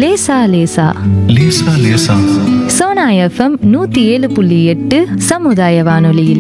லேசா லேசா லேசா லேசா சோனா எஃப்எம் நூத்தி ஏழு புள்ளி எட்டு சமுதாய வானொலியில்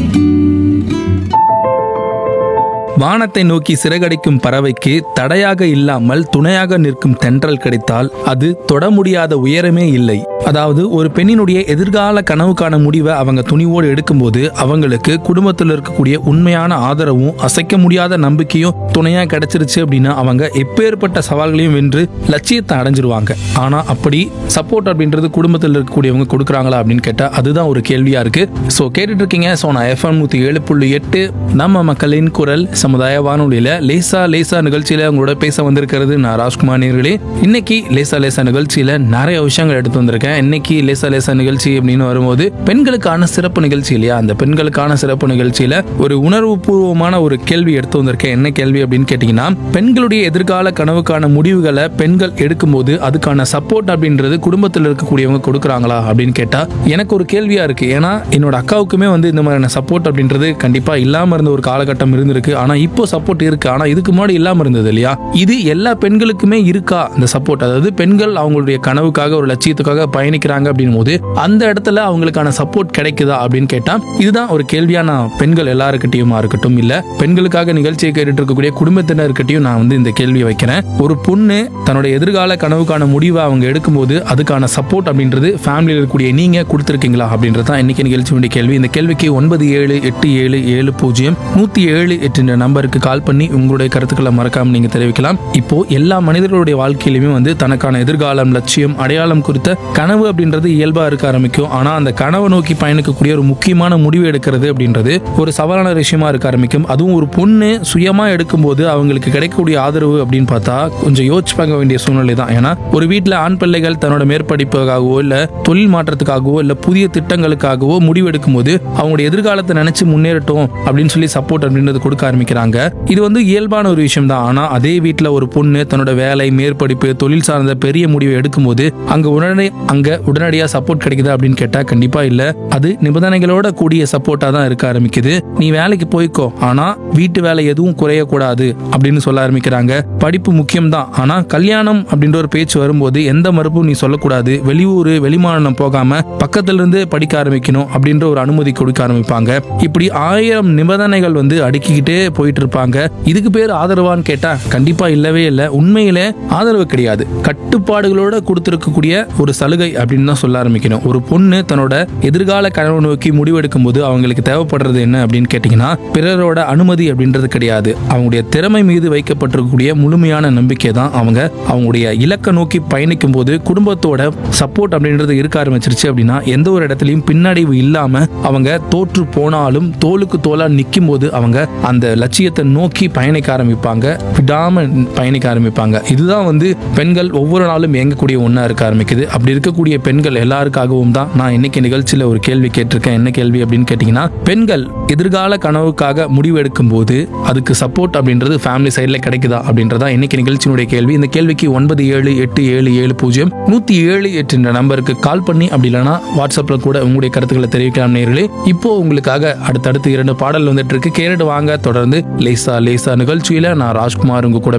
வானத்தை நோக்கி சிறகடிக்கும் பறவைக்கு தடையாக இல்லாமல் துணையாக நிற்கும் தென்றல் கிடைத்தால் அது தொட முடியாத உயரமே இல்லை அதாவது ஒரு பெண்ணினுடைய எதிர்கால கனவுக்கான முடிவை அவங்க துணிவோடு எடுக்கும்போது அவங்களுக்கு குடும்பத்தில் இருக்கக்கூடிய உண்மையான ஆதரவும் அசைக்க முடியாத நம்பிக்கையும் துணையா கிடைச்சிருச்சு அப்படின்னா அவங்க எப்பேற்பட்ட சவால்களையும் வென்று லட்சியத்தை அடைஞ்சிருவாங்க ஆனா அப்படி சப்போர்ட் அப்படின்றது குடும்பத்தில் இருக்கக்கூடியவங்க கொடுக்குறாங்களா அப்படின்னு கேட்டா அதுதான் ஒரு கேள்வியா இருக்கு ஸோ கேட்டுட்டு இருக்கீங்க ஸோ நான் எஃப்எம் நூத்தி ஏழு புள்ளி எட்டு நம்ம மக்களின் குரல் சமுதாய வானொலியில லேசா லேசா நிகழ்ச்சியில உங்களோட பேச வந்திருக்கிறது நான் ராஜ்குமார் நேர்களே இன்னைக்கு லேசா லேசா நிகழ்ச்சியில நிறைய விஷயங்கள் எடுத்து வந்திருக்கேன் இன்னைக்கு லேசா லேசா நிகழ்ச்சி அப்படின்னு வரும்போது பெண்களுக்கான சிறப்பு நிகழ்ச்சி இல்லையா அந்த பெண்களுக்கான சிறப்பு நிகழ்ச்சியில ஒரு உணர்வு பூர்வமான ஒரு கேள்வி எடுத்து வந்திருக்கேன் என்ன கேள்வி அப்படின்னு கேட்டீங்கன்னா பெண்களுடைய எதிர்கால கனவுக்கான முடிவுகளை பெண்கள் எடுக்கும்போது அதுக்கான சப்போர்ட் அப்படின்றது குடும்பத்தில் இருக்கக்கூடியவங்க கொடுக்குறாங்களா அப்படின்னு கேட்டா எனக்கு ஒரு கேள்வியா இருக்கு ஏன்னா என்னோட அக்காவுக்குமே வந்து இந்த மாதிரியான சப்போர்ட் அப்படின்றது கண்டிப்பா இல்லாம இருந்த ஒரு காலகட்டம் இருந்திருக்கு ஆனா இப்போ சப்போர்ட் இருக்கு ஆனா இதுக்கு முன்னாடி இல்லாம இருந்தது இல்லையா இது எல்லா பெண்களுக்குமே இருக்கா இந்த சப்போர்ட் அதாவது பெண்கள் அவங்களுடைய கனவுக்காக ஒரு லட்சியத்துக்காக பயணிக்கிறாங்க அப்படின் போது அந்த இடத்துல அவங்களுக்கான சப்போர்ட் கிடைக்குதா அப்படின்னு கேட்டா இதுதான் ஒரு கேள்வியான பெண்கள் எல்லாருக்கிட்டையுமா இருக்கட்டும் இல்ல பெண்களுக்காக நிகழ்ச்சியை கேட்டுட்டு இருக்கக்கூடிய குடும்பத்தினர்கிட்டயும் நான் வந்து இந்த கேள்வியை வைக்கிறேன் ஒரு பொண்ணு தன்னோட எதிர்கால கனவுக்கான முடிவை அவங்க எடுக்கும்போது அதுக்கான சப்போர்ட் அப்படின்றது ஃபேமிலியில் இருக்கக்கூடிய நீங்க கொடுத்துருக்கீங்களா அப்படின்றது தான் இன்னைக்கு நிகழ்ச்சி வேண்டிய கேள்வி இந்த கேள்விக்கு ஒன்பது ஏழு எட்டு ஏழு ஏழு பூஜ்ஜியம் நூத்தி ஏழு எட்டு நம்பருக்கு கால் பண்ணி உங்களுடைய கருத்துக்களை மறக்காம நீங்க தெரிவிக்கலாம் இப்போ எல்லா மனிதர்களுடைய வாழ்க்கையிலுமே வந்து தனக்கான எதிர்காலம் லட்சியம் அடையாளம் குறித்த கனவு அப்படின்றது இயல்பா இருக்க ஆரம்பிக்கும் ஆனா அந்த கனவை நோக்கி பயணிக்கக்கூடிய ஒரு முக்கியமான முடிவு எடுக்கிறது அப்படின்றது ஒரு சவாலான விஷயமா இருக்க ஆரம்பிக்கும் அதுவும் ஒரு பொண்ணு சுயமா எடுக்கும்போது அவங்களுக்கு கிடைக்கக்கூடிய ஆதரவு அப்படின்னு பார்த்தா கொஞ்சம் யோசிச்சு பார்க்க வேண்டிய சூழ்நிலை தான் ஏன்னா ஒரு வீட்டில் ஆண் பிள்ளைகள் தன்னோட மேற்படிப்புக்காகவோ இல்ல தொழில் மாற்றத்துக்காகவோ இல்ல புதிய திட்டங்களுக்காகவோ முடிவு எடுக்கும்போது அவங்களுடைய எதிர்காலத்தை நினைச்சு முன்னேறட்டும் அப்படின்னு சொல்லி சப்போர்ட் அப்படின்றது கொடுக்க ஆரம்பிக்கிறாங்க இது வந்து இயல்பான ஒரு விஷயம் தான் ஆனா அதே வீட்டில் ஒரு பொண்ணு தன்னோட வேலை மேற்படிப்பு தொழில் சார்ந்த பெரிய முடிவை எடுக்கும்போது அங்க உடனே அங்க உடனடியாக சப்போர்ட் கிடைக்குதா அப்படின்னு கேட்டா கண்டிப்பா இல்ல அது நிபந்தனைகளோட கூடிய சப்போர்ட்டா தான் இருக்க ஆரம்பிக்குது நீ வேலைக்கு போய்க்கோ ஆனா வீட்டு வேலை எதுவும் குறையக்கூடாது அப்படின்னு சொல்ல ஆரம்பிக்கிறாங்க படிப்பு முக்கியம் தான் ஆனா கல்யாணம் அப்படின்ற ஒரு பேச்சு வரும்போது எந்த மறுப்பும் நீ சொல்லக்கூடாது வெளியூர் வெளிமாநிலம் போகாம பக்கத்துல இருந்து படிக்க ஆரம்பிக்கணும் அப்படின்ற ஒரு அனுமதி கொடுக்க ஆரம்பிப்பாங்க இப்படி ஆயிரம் நிபந்தனைகள் வந்து அடுக்கிக்கிட்டே போயிட்டு இருப்பாங்க இதுக்கு பேர் ஆதரவான்னு கேட்டா கண்டிப்பா இல்லவே இல்லை உண்மையிலே ஆதரவு கிடையாது கட்டுப்பாடுகளோட கொடுத்திருக்கக்கூடிய ஒரு சலுகை அப்படின்னு தான் சொல்ல ஆரம்பிக்கணும் ஒரு பொண்ணு தன்னோட எதிர்கால கனவு நோக்கி முடிவெடுக்கும் போது அவங்களுக்கு தேவைப்படுறது என்ன அப்படின்னு கேட்டீங்கன்னா பிறரோட அனுமதி அப்படின்றது கிடையாது அவங்களுடைய திறமை மீது வைக்கப்பட்டிருக்கக்கூடிய முழுமையான நம்பிக்கை தான் அவங்க அவங்களுடைய இலக்கை நோக்கி பயணிக்கும் போது குடும்பத்தோட சப்போர்ட் அப்படின்றது இருக்க ஆரம்பிச்சிருச்சு அப்படின்னா எந்த ஒரு இடத்துலையும் பின்னடைவு இல்லாம அவங்க தோற்று போனாலும் தோளுக்கு தோலா நிற்கும் போது அவங்க அந்த லட்சியத்தை நோக்கி பயணிக்க ஆரம்பிப்பாங்க விடாம பயணிக்க ஆரம்பிப்பாங்க இதுதான் வந்து பெண்கள் ஒவ்வொரு நாளும் இயங்கக்கூடிய ஒன்றா இருக்க ஆரம்பிக்குது அப்படி இருக்கக்கூடிய பெண்கள் எல்லாருக்காகவும் தான் நான் இன்னைக்கு நிகழ்ச்சியில் ஒரு கேள்வி கேட்டிருக்கேன் என்ன கேள்வி அப்படின்னு கேட்டிங்கன்னா பெண்கள் எதிர்கால கனவுக்காக முடிவெடுக்கும் போது அதுக்கு சப்போர்ட் அப்படின்றது ஃபேமிலி சைடில் கிடைக்குதா அப்படின்றதா இன்னைக்கு நிகழ்ச்சியினுடைய கேள்வி இந்த கேள்விக்கு ஒன்பது ஏழு எட்டு ஏழு ஏழு பூஜ்ஜியம் நூற்றி ஏழு எட்டு என்ற நம்பருக்கு கால் பண்ணி அப்படி இல்லைனா வாட்ஸ்அப்பில் கூட உங்களுடைய கருத்துக்களை தெரிவிக்கலாம் நேர்களே இப்போ உங்களுக்காக அடுத்தடுத்து இரண்டு பாடல் வந்துட்டு இருக்கு கேரட் வாங்க தொடர்ந்து லேசா லேசா நிகழ்ச்சியில நான் ராஜ்குமார் உங்க கூட